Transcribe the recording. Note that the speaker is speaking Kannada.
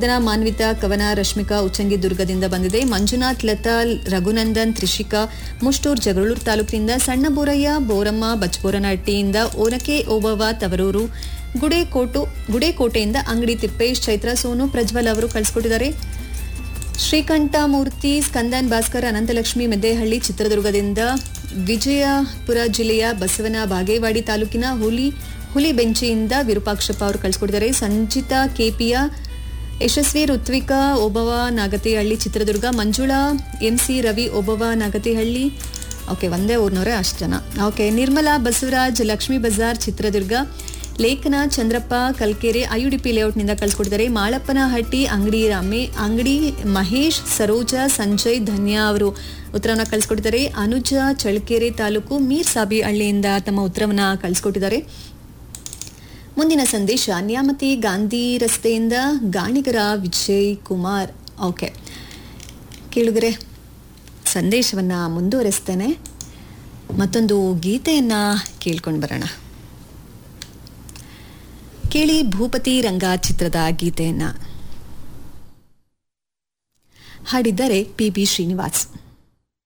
ದನ ಮಾನ್ವಿತಾ ಕವನ ರಶ್ಮಿಕಾ ಉಚ್ಚಂಗಿ ದುರ್ಗದಿಂದ ಬಂದಿದೆ ಮಂಜುನಾಥ್ ಲತಾ ರಘುನಂದನ್ ತ್ರಿಷಿಕಾ ಮುಷ್ಟೂರ್ ಜಗಳೂರು ತಾಲೂಕಿನಿಂದ ಸಣ್ಣ ಬೋರಯ್ಯ ಬೋರಮ್ಮ ಬಚ್ಬೋರನಹಟ್ಟಿಯಿಂದ ಓನಕೆ ಓಬವ್ವ ತವರೂರು ಗುಡೇಕೋಟು ಗುಡೇಕೋಟೆಯಿಂದ ಅಂಗಡಿ ತಿಪ್ಪೇಶ್ ಚೈತ್ರ ಸೋನು ಪ್ರಜ್ವಲ್ ಅವರು ಕಳಿಸ್ಕೊಟ್ಟಿದ್ದಾರೆ ಶ್ರೀಕಂಠ ಮೂರ್ತಿ ಸ್ಕಂದನ್ ಭಾಸ್ಕರ್ ಅನಂತಲಕ್ಷ್ಮಿ ಮೆದ್ದೇಹಳ್ಳಿ ಚಿತ್ರದುರ್ಗದಿಂದ ವಿಜಯಪುರ ಜಿಲ್ಲೆಯ ಬಸವನ ಬಾಗೇವಾಡಿ ತಾಲೂಕಿನ ಹುಲಿ ಹುಲಿ ಬೆಂಚಿಯಿಂದ ವಿರೂಪಾಕ್ಷಪ್ಪ ಅವರು ಕಳಿಸ್ಕೊಟ್ಟಿದ್ದಾರೆ ಸಂಜಿತಾ ಕೆಪಿಯ ಯಶಸ್ವಿ ಋತ್ವಿಕಾ ಒಬವ ನಾಗತಿಹಳ್ಳಿ ಚಿತ್ರದುರ್ಗ ಮಂಜುಳಾ ಎಂಸಿ ರವಿ ಒಬವ ನಾಗತಿಹಳ್ಳಿ ಓಕೆ ಒಂದೇ ಊರ್ನವರೇ ಅಷ್ಟು ಜನ ಓಕೆ ನಿರ್ಮಲಾ ಬಸವರಾಜ್ ಲಕ್ಷ್ಮೀ ಬಜಾರ್ ಚಿತ್ರದುರ್ಗ ಲೇಖನ ಚಂದ್ರಪ್ಪ ಕಲ್ಕೆರೆ ಐಯುಡಿಪಿ ಲೇಔಟ್ನಿಂದ ಕಳಿಸ್ಕೊಟ್ಟಿದ್ದಾರೆ ಮಾಳಪ್ಪನಹಟ್ಟಿ ಅಂಗಡಿ ರಾಮೆ ಅಂಗಡಿ ಮಹೇಶ್ ಸರೋಜ ಸಂಜಯ್ ಧನ್ಯ ಅವರು ಉತ್ತರವನ್ನ ಕಳಿಸ್ಕೊಟ್ಟಿದ್ದಾರೆ ಅನುಜ ಚಳ್ಳಕೆರೆ ತಾಲೂಕು ಮೀರ್ ಸಾಬಿ ಹಳ್ಳಿಯಿಂದ ತಮ್ಮ ಉತ್ತರವನ್ನ ಕಳಿಸ್ಕೊಟ್ಟಿದ್ದಾರೆ ಮುಂದಿನ ಸಂದೇಶ ನ್ಯಾಮತಿ ಗಾಂಧಿ ರಸ್ತೆಯಿಂದ ಗಾಣಿಗರ ವಿಜಯ್ ಕುಮಾರ್ ಓಕೆ ಕೇಳುಗರೆ ಸಂದೇಶವನ್ನ ಮುಂದುವರಿಸ್ತೇನೆ ಮತ್ತೊಂದು ಗೀತೆಯನ್ನ ಕೇಳ್ಕೊಂಡು ಬರೋಣ ಕೇಳಿ ಭೂಪತಿ ರಂಗ ಚಿತ್ರದ ಗೀತೆಯನ್ನ ಹಾಡಿದ್ದಾರೆ ಪಿ ಬಿ ಶ್ರೀನಿವಾಸ್